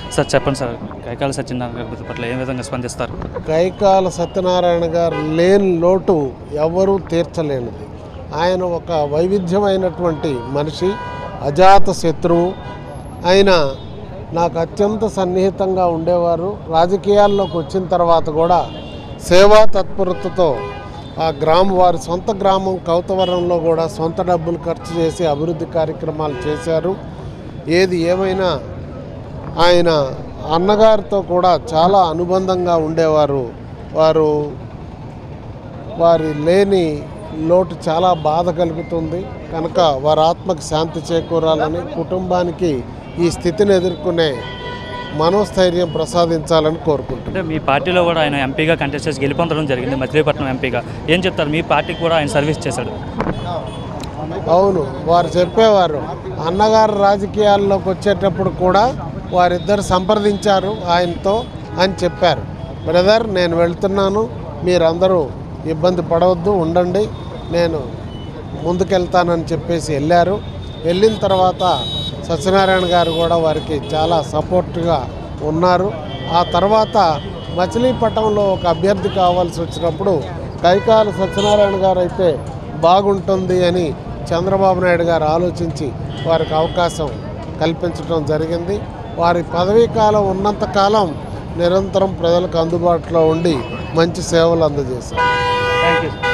sir చెప్పండి sir Kaikala Satyanarayana గారి మృతి పట్ల ఏ విధంగా స్పందిస్తారు కైకాల సత్యనారాయణ గారు లేని లోటు ఎవరూ తీర్చలేనిది ఆయన ఒక వైవిధ్యమైనటువంటి మనిషి అజాత శత్రువు ఆయన నాకు అత్యంత సన్నిహితంగా ఉండేవారు రాజకీయాల్లోకి వచ్చిన తర్వాత కూడా సేవా తత్పరతతో ఆ గ్రామం వారి సొంత గ్రామం కౌతవరంలో కూడా సొంత డబ్బులు ఖర్చు చేసి అభివృద్ధి కార్యక్రమాలు చేశారు ఏది ఏమైనా ఆయన అన్నగారితో కూడా చాలా అనుబంధంగా ఉండేవారు వారు వారి లేని లోటు చాలా బాధ కలుగుతుంది కనుక వారి ఆత్మకి శాంతి చేకూరాలని కుటుంబానికి ఈ స్థితిని ఎదుర్కొనే మనోస్థైర్యం ప్రసాదించాలని కోరుకుంటున్నాను అంటే మీ పార్టీలో కూడా ఆయన ఎంపీగా కంటెస్ట్ చేసి గెలుపొందడం జరిగింది మచిలీపట్నం ఎంపీగా ఏం చెప్తారు మీ పార్టీకి కూడా ఆయన సర్వీస్ చేశాడు అవును వారు చెప్పేవారు అన్నగారు రాజకీయాల్లోకి వచ్చేటప్పుడు కూడా వారిద్దరు సంప్రదించారు ఆయనతో అని చెప్పారు బ్రదర్ నేను వెళ్తున్నాను మీరందరూ ఇబ్బంది పడవద్దు ఉండండి నేను ముందుకెళ్తానని చెప్పేసి వెళ్ళారు వెళ్ళిన తర్వాత సత్యనారాయణ గారు కూడా వారికి చాలా సపోర్ట్గా ఉన్నారు ఆ తర్వాత మచిలీపట్నంలో ఒక అభ్యర్థి కావాల్సి వచ్చినప్పుడు కైకాల సత్యనారాయణ గారు అయితే బాగుంటుంది అని చంద్రబాబు నాయుడు గారు ఆలోచించి వారికి అవకాశం కల్పించడం జరిగింది వారి పదవీ కాలం ఉన్నంత కాలం నిరంతరం ప్రజలకు అందుబాటులో ఉండి మంచి సేవలు అందజేశారు థ్యాంక్ యూ